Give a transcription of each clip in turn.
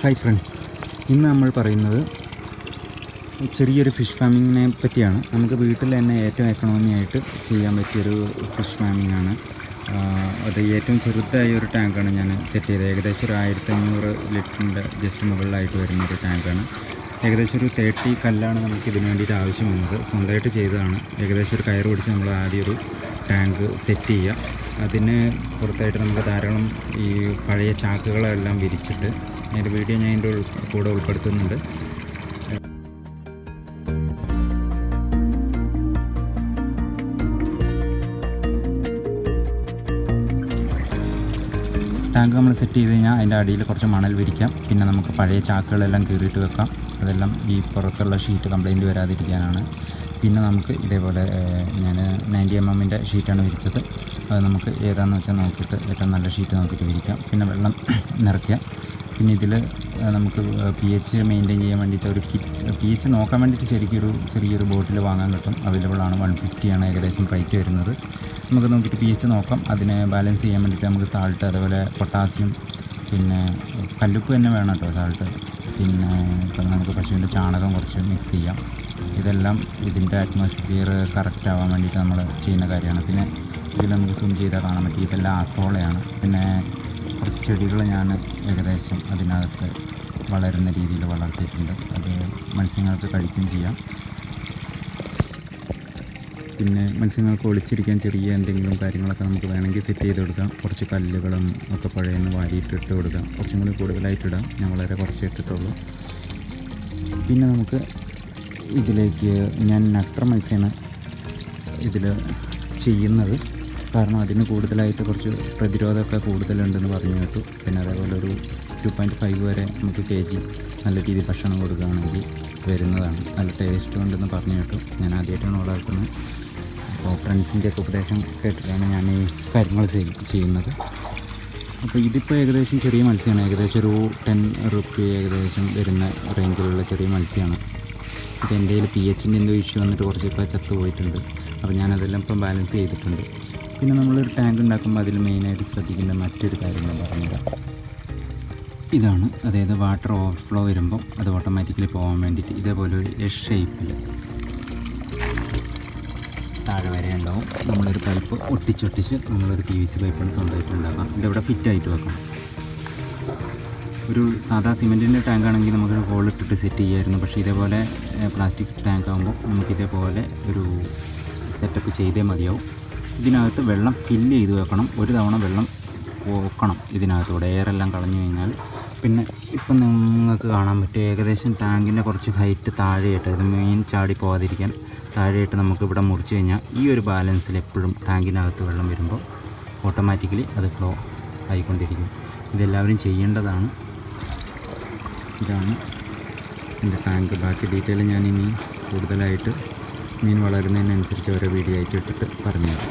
hi friends ഇന്ന് നമ്മൾ പറയുന്നത് ചെറിയൊരു ഫിഷ് ഫാമിങ്ങിനെ പറ്റിയാണ് നമുക്ക് വീട്ടിൽ തന്നെ ഏറ്റവും എക്കണോമി ആയിട്ട് ചെയ്യാൻ പറ്റിയൊരു ഫിഷ് ഫാമിംഗ് ആണ് ആഹ് അത് ഏറ്റവും ചെറുതായ ഒരു ടാങ്കാണ് ഞാൻ സെറ്റ് ചെയ്തത് ഏകദേശം ഒരു ആയിരത്തി അഞ്ഞൂറ് ലിറ്ററിൻ്റെ ജസ്റ്റ് മുകളിലായിട്ട് വരുന്ന ഒരു ടാങ്കാണ് ഏകദേശം ഒരു തേർട്ടി കല്ലാണ് നമുക്ക് ഇതിന് വേണ്ടിയിട്ട് ആവശ്യം വന്നത് സ്വന്തമായിട്ട് ചെയ്തതാണ് ഏകദേശം ഒരു കയറ് പിടിച്ച് നമ്മൾ ആദ്യം ഒരു ടാങ്ക് സെറ്റ് ചെയ്യുക അതിന് പുറത്തായിട്ട് നമുക്ക് ധാരാളം ഈ പഴയ ചാക്കുകളെല്ലാം വിരിച്ചിട്ട് അതിൻ്റെ വീഡിയോ ഞാൻ അതിൻ്റെ ഉൾ- കൂടെ ഉൾപ്പെടുത്തുന്നുണ്ട് ടാങ്ക് നമ്മൾ സെറ്റ് ചെയ്ത് കഴിഞ്ഞാൽ അതിൻ്റെ അടിയിൽ കുറച്ച് മണൽ വിരിക്കാം പിന്നെ നമുക്ക് പഴയ ചാക്കുകളെല്ലാം കീറിയിട്ട് വെക്കാം അതെല്ലാം ഈ പുറത്തുള്ള ഷീറ്റ് കംപ്ലൈൻറ്റ് വരാതിരിക്കാനാണ് പിന്നെ നമുക്ക് ഇതേപോലെ ഞാൻ നയൻറ്റി എം എമ്മിൻ്റെ ഷീറ്റാണ് വിരിച്ചത് അത് നമുക്ക് ഏതാണെന്ന് വെച്ചാൽ നോക്കിയിട്ട് ഏറ്റവും നല്ല ഷീറ്റ് നോക്കിയിട്ട് വിരിക്കാം പിന്നെ വെള്ളം നിറയ്ക്കാം പിന്നെ ഇതിൽ നമുക്ക് പി എച്ച് മെയിൻറ്റെയിൻ ചെയ്യാൻ വേണ്ടിയിട്ട് ഒരു കിറ്റ് പി എച്ച് നോക്കാൻ വേണ്ടിയിട്ട് ശരിക്കും ഒരു ചെറിയൊരു ബോട്ടിൽ വാങ്ങാൻ കിട്ടും അവൈലബിൾ ആണ് വൺ ഫിഫ്റ്റിയാണ് ഏകദേശം റേറ്റ് വരുന്നത് നമുക്ക് നോക്കിയിട്ട് പി എച്ച് നോക്കാം അതിനെ ബാലൻസ് ചെയ്യാൻ വേണ്ടിയിട്ട് നമുക്ക് സാൾട്ട് അതേപോലെ പൊട്ടാസ്യം പിന്നെ കല്ലുപ്പ് തന്നെ വേണം കേട്ടോ സാൾട്ട് പിന്നെ ഇപ്പം നമുക്ക് പശുവിൻ്റെ ചാണകം കുറച്ച് മിക്സ് ചെയ്യാം ഇതെല്ലാം ഇതിൻ്റെ അറ്റ്മോസ്ഫിയർ കറക്റ്റ് ആവാൻ വേണ്ടിയിട്ട് നമ്മൾ ചെയ്യുന്ന കാര്യമാണ് പിന്നെ ഇതിൽ നമുക്ക് സ്വിം ചെയ്താൽ കാണാൻ പറ്റും ഇതെല്ലാം അസോളയാണ് പിന്നെ കുറച്ച് ചെടികൾ ഞാൻ ഏകദേശം അതിനകത്ത് വളരുന്ന രീതിയിൽ വളർത്തിയിട്ടുണ്ട് അത് മത്സ്യങ്ങൾക്ക് കഴിക്കുകയും ചെയ്യാം പിന്നെ മത്സ്യങ്ങൾക്ക് ഒളിച്ചിരിക്കാൻ ചെറിയ എന്തെങ്കിലും കാര്യങ്ങളൊക്കെ നമുക്ക് വേണമെങ്കിൽ സെറ്റ് ചെയ്ത് കൊടുക്കാം കുറച്ച് കല്ലുകളും ഒക്കെ പഴയെന്ന് വാരിയിട്ട് ഇട്ട് കൊടുക്കാം കുറച്ചും കൂടി കൂടുതലായിട്ട് ഇടാം ഞാൻ വളരെ കുറച്ച് ഇട്ടിട്ടുള്ളൂ പിന്നെ നമുക്ക് ഇതിലേക്ക് ഞാൻ നട്ടർ മത്സ്യമാണ് ഇതിൽ ചെയ്യുന്നത് കാരണം അതിന് കൂടുതലായിട്ട് കുറച്ച് പ്രതിരോധമൊക്കെ കൂടുതലുണ്ടെന്ന് പറഞ്ഞു കേട്ടു പിന്നെ അതേപോലെ ഒരു ടു പോയിൻറ്റ് ഫൈവ് വരെ നമുക്ക് കെ ജി നല്ല രീതിയിൽ ഭക്ഷണം കൊടുക്കുകയാണെങ്കിൽ വരുന്നതാണ് നല്ല ടേസ്റ്റ് ഉണ്ടെന്ന് പറഞ്ഞു കേട്ടു ഞാൻ ആദ്യമായിട്ടാണ് വളർത്തുന്നത് അപ്പോൾ ഫ്രണ്ട്സിൻ്റെ ഒക്കെ ഉപദേശം കേട്ടിട്ടാണ് ഞാൻ ഈ കാര്യങ്ങൾ ചെയ്- ചെയ്യുന്നത് അപ്പോൾ ഇതിപ്പോൾ ഏകദേശം ചെറിയ മത്സ്യമാണ് ഏകദേശം ഒരു ടെൻ റുപ്പി ഏകദേശം വരുന്ന റേഞ്ചിലുള്ള ചെറിയ മത്സ്യമാണ് ഇത് എൻ്റെ കയ്യിൽ പി എച്ചിൻ്റെ എന്തോ ഇഷ്യൂ വന്നിട്ട് കുറച്ചൊക്കെ ചത്തു പോയിട്ടുണ്ട് അപ്പോൾ ഞാനതെല്ലാം ഇപ്പം ബാലൻസ് ചെയ്തിട്ടുണ്ട് പിന്നെ നമ്മളൊരു ടാങ്ക് ഉണ്ടാക്കുമ്പോൾ അതിൽ മെയിനായിട്ട് ശ്രദ്ധിക്കേണ്ട മറ്റൊരു കാര്യം ഞാൻ പറഞ്ഞുതരാം ഇതാണ് അതായത് വാട്ടർ ഓവർഫ്ലോ വരുമ്പം അത് ഓട്ടോമാറ്റിക്കലി പോകാൻ വേണ്ടിയിട്ട് ഇതേപോലെ ഒരു എസ് ഷേപ്പിൽ താഴെ വരെ ഉണ്ടാവും നമ്മളൊരു പൈപ്പ് ഒട്ടിച്ചൊട്ടിച്ച് നമ്മളൊരു പി വി സി പൈപ്പാണ് സ്വന്തമായിട്ട് ഉണ്ടാക്കാം ഇതിവിടെ ഫിറ്റായിട്ട് വെക്കണം ഒരു സാധാ സിമെൻറ്റിൻ്റെ ടാങ്ക് ആണെങ്കിൽ നമുക്ക് ഹോൾ ഇട്ടിട്ട് സെറ്റ് ചെയ്യായിരുന്നു പക്ഷേ ഇതേപോലെ പ്ലാസ്റ്റിക് ടാങ്ക് ആകുമ്പോൾ നമുക്ക് ഇതേപോലെ ഒരു സെറ്റപ്പ് ചെയ്തേ മതിയാവും ഇതിനകത്ത് വെള്ളം ഫില്ല് ചെയ്ത് വെക്കണം ഒരു തവണ വെള്ളം പോക്കണം ഇതിനകത്തൂടെ എയറെല്ലാം കളഞ്ഞു കഴിഞ്ഞാൽ പിന്നെ ഇപ്പം നിങ്ങൾക്ക് കാണാൻ പറ്റും ഏകദേശം ടാങ്കിൻ്റെ കുറച്ച് ഹൈറ്റ് താഴെയായിട്ട് ഇത് മെയിൻ ചാടി പോകാതിരിക്കാൻ താഴെയായിട്ട് നമുക്ക് ഇവിടെ മുറിച്ച് കഴിഞ്ഞാൽ ഈ ഒരു ബാലൻസിൽ എപ്പോഴും ടാങ്കിനകത്ത് വെള്ളം വരുമ്പോൾ ഓട്ടോമാറ്റിക്കലി അത് ഫ്ലോ ആയിക്കൊണ്ടിരിക്കും ഇതെല്ലാവരും ചെയ്യേണ്ടതാണ് ഇതാണ് എൻ്റെ ടാങ്ക് ബാക്കി ഡീറ്റെയിൽ ഞാൻ ഇനി കൂടുതലായിട്ട് മീൻ വളരുന്നതിനനുസരിച്ച് ഓരോ വീഡിയോ ആയിട്ട് ഇട്ടിട്ട് പറഞ്ഞുതരാം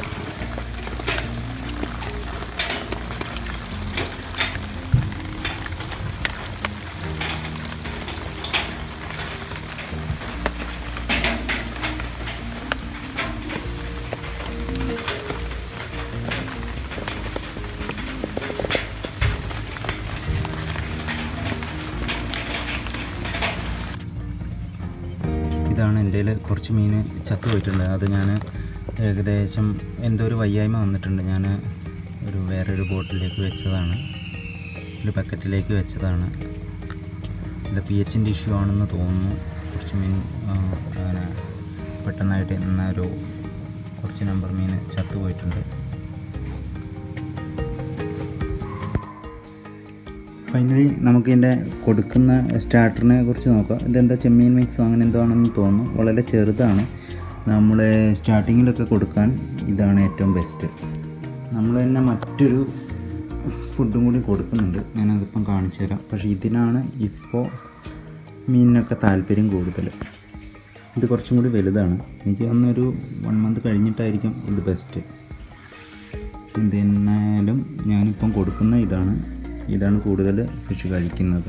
ഇതാണ് എൻ്റെ കയ്യിൽ കുറച്ച് മീൻ ചത്തു പോയിട്ടുണ്ട് അത് ഞാൻ ഏകദേശം എന്തോ ഒരു വയ്യായ്മ വന്നിട്ടുണ്ട് ഞാൻ ഒരു വേറൊരു ബോട്ടിലേക്ക് വെച്ചതാണ് ഒരു ബക്കറ്റിലേക്ക് വെച്ചതാണ് ഇത് പി എച്ചിൻ്റെ ഇഷ്യൂ ആണെന്ന് തോന്നുന്നു കുറച്ച് മീൻ ആ, അങ്ങനെ പെട്ടെന്നായിട്ട് ഇന്ന ഒരു കുറച്ച് നമ്പർ മീൻ ചത്തു പോയിട്ടുണ്ട് ഫൈനലി നമുക്ക് ഇതിൻ്റെ കൊടുക്കുന്ന സ്റ്റാർട്ടറിനെ കുറിച്ച് നോക്കാം ഇതെന്താ ചെമ്മീൻ മിക്സോ അങ്ങനെ എന്തോ ആണെന്ന് തോന്നുന്നു വളരെ ചെറുതാണ് നമ്മൾ സ്റ്റാർട്ടിങ്ങിലൊക്കെ കൊടുക്കാൻ ഇതാണ് ഏറ്റവും ബെസ്റ്റ് നമ്മൾ തന്നെ മറ്റൊരു ഫുഡും കൂടി കൊടുക്കുന്നുണ്ട് ഞാനതിപ്പം കാണിച്ചു തരാം പക്ഷേ ഇതിനാണ് ഇപ്പോൾ മീനിനൊക്കെ താല്പര്യം കൂടുതൽ ഇത് കുറച്ചും കൂടി വലുതാണ് എനിക്ക് തോന്നുന്നൊരു വൺ മന്ത് കഴിഞ്ഞിട്ടായിരിക്കും ഇത് ബെസ്റ്റ് എന്തിനായാലും ഞാനിപ്പം കൊടുക്കുന്ന ഇതാണ് ഇതാണ് കൂടുതൽ ഫിഷ് കഴിക്കുന്നത്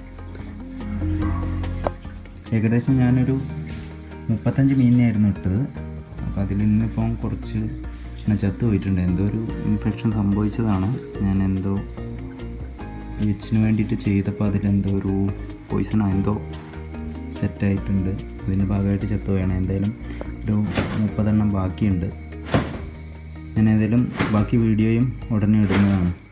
ഏകദേശം ഞാനൊരു മുപ്പത്തഞ്ച് മീനിനായിരുന്നു ഇട്ടത് അപ്പോൾ അതിൽ നിന്നിപ്പം കുറച്ച് പിന്നെ ചത്തു പോയിട്ടുണ്ട് എന്തോ ഒരു ഇൻഫെക്ഷൻ സംഭവിച്ചതാണ് ഞാൻ എന്തോ വിച്ചിന് വേണ്ടിയിട്ട് ചെയ്തപ്പോൾ അതിലെന്തോ ഒരു പോയിസൺ എന്തോ സെറ്റായിട്ടുണ്ട് അതിൻ്റെ ഭാഗമായിട്ട് ചത്തു വേണം എന്തായാലും ഒരു മുപ്പതെണ്ണം ബാക്കിയുണ്ട് ഞാൻ ഏതായാലും ബാക്കി വീഡിയോയും ഉടനെ ഇടുന്നതാണ്